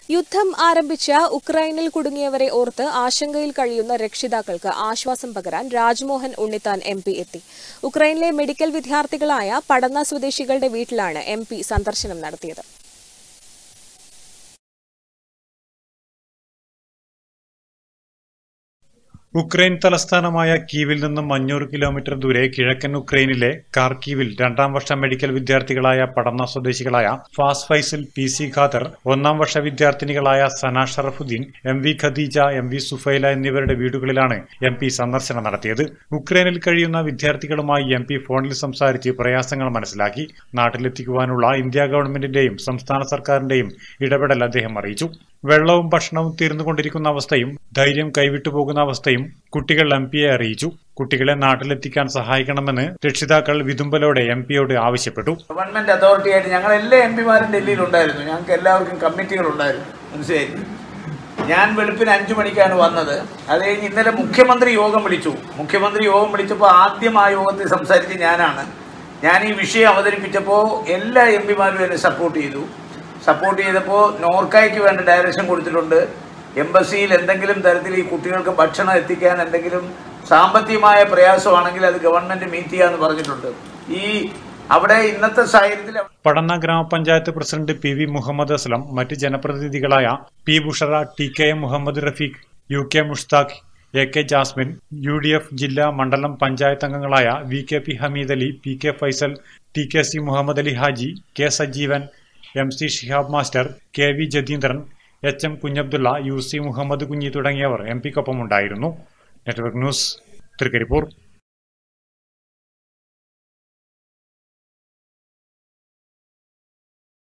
യുദ്ധം ആരംഭിച്ച ഉക്രൈനിൽ കുടുങ്ങിയവരെ ഓർത്ത് ആശങ്കയിൽ കഴിയുന്ന രക്ഷിതാക്കൾക്ക് ആശ്വാസം പകരാൻ രാജ്മോഹൻ ഉണ്ണിത്താൻ എം പി എത്തി ഉക്രൈനിലെ മെഡിക്കൽ വിദ്യാർത്ഥികളായ പടന്ന സ്വദേശികളുടെ വീട്ടിലാണ് എം പി സന്ദർശനം നടത്തിയത് ഉക്രൈൻ തലസ്ഥാനമായ കീവിൽ നിന്നും അഞ്ഞൂറ് കിലോമീറ്റർ ദൂരെ കിഴക്കൻ ഉക്രൈനിലെ കാർക്കീവിൽ രണ്ടാം വർഷ മെഡിക്കൽ വിദ്യാർത്ഥികളായ പടന്ന സ്വദേശികളായ ഫാസ് ഫൈസൽ പി സി ഖാദർ ഒന്നാം വർഷ വിദ്യാർത്ഥിനികളായ Sana Sharafuddin M V Khadeeja M V Sufaila എന്നിവരുടെ വീടുകളിലാണ് എം പി സന്ദർശനം നടത്തിയത് ഉക്രൈനിൽ കഴിയുന്ന വിദ്യാർത്ഥികളുമായി എം പി ഫോണിൽ സംസാരിച്ച് പ്രയാസങ്ങൾ മനസ്സിലാക്കി നാട്ടിലെത്തിക്കുവാനുള്ള ഇന്ത്യ ഗവൺമെന്റിന്റെയും സംസ്ഥാന സർക്കാരിന്റെയും ഇടപെടൽ അദ്ദേഹം അറിയിച്ചു വെള്ളവും ഭക്ഷണവും തീർന്നുകൊണ്ടിരിക്കുന്ന അവസ്ഥയും ധൈര്യം കൈവിട്ടു പോകുന്ന അവസ്ഥയും കുട്ടികൾ എം പിയെ അറിയിച്ചു കുട്ടികളെ നാട്ടിലെത്തിക്കാൻ സഹായിക്കണമെന്ന് രക്ഷിതാക്കൾ വിതുമ്പലോടെ എം പിയോട് ആവശ്യപ്പെട്ടു ഗവൺമെന്റ് അതോറിറ്റി ആയിട്ട് ഞങ്ങൾ എല്ലാ എം പിമാരും ഡൽഹിയിലുണ്ടായിരുന്നു ഞങ്ങൾക്ക് എല്ലാവർക്കും കമ്മിറ്റികൾ ഉണ്ടായിരുന്നു മനസ്സിലായി ഞാൻ വെളുപ്പിന് അഞ്ചു മണിക്കാണ് വന്നത് അത് കഴിഞ്ഞ് ഇന്നലെ മുഖ്യമന്ത്രി യോഗം വിളിച്ചു മുഖ്യമന്ത്രി യോഗം വിളിച്ചപ്പോൾ ആദ്യം ആ യോഗത്തിൽ സംസാരിച്ച് ഞാനാണ് ഞാൻ ഈ വിഷയം അവതരിപ്പിച്ചപ്പോൾ എല്ലാ എം പിമാരും എന്നെ സപ്പോർട്ട് ചെയ്തു സപ്പോർട്ട് ചെയ്തപ്പോൾ നോർക്കായ്ക്ക് വേണ്ട ഡയറക്ഷൻ കൊടുത്തിട്ടുണ്ട് എംബസിയിൽ എന്തെങ്കിലും തരത്തിൽ ഈ കുട്ടികൾക്ക് ഭക്ഷണം എത്തിക്കാൻ എന്തെങ്കിലും സാമ്പത്തികമായ പ്രയാസമാണെങ്കിൽ അത് ഗവൺമെന്റ് മീറ്റ് ചെയ്യാന്ന് പറഞ്ഞിട്ടുണ്ട് ഈ അവിടെ ഇന്നത്തെ സാഹചര്യത്തിൽ Padanna grama panchayat president P V Muhammad Aslam മറ്റ് ജനപ്രതിനിധികളായ P Bushra T K M Muhammad Rafeeq U K Mushtaq A K Jasmin U D F ജില്ലാ മണ്ഡലം പഞ്ചായത്ത് അംഗങ്ങളായ V K P Hameed Ali P K Faisal T K C Muhammad Ali Haji K Sajeevan M C Shihab master K V Jatheendran H M Kunhabdulla U C Muhammad Kunhi തുടങ്ങിയവർ M പിക്കൊപ്പമുണ്ടായിരുന്നു network news Trikaripur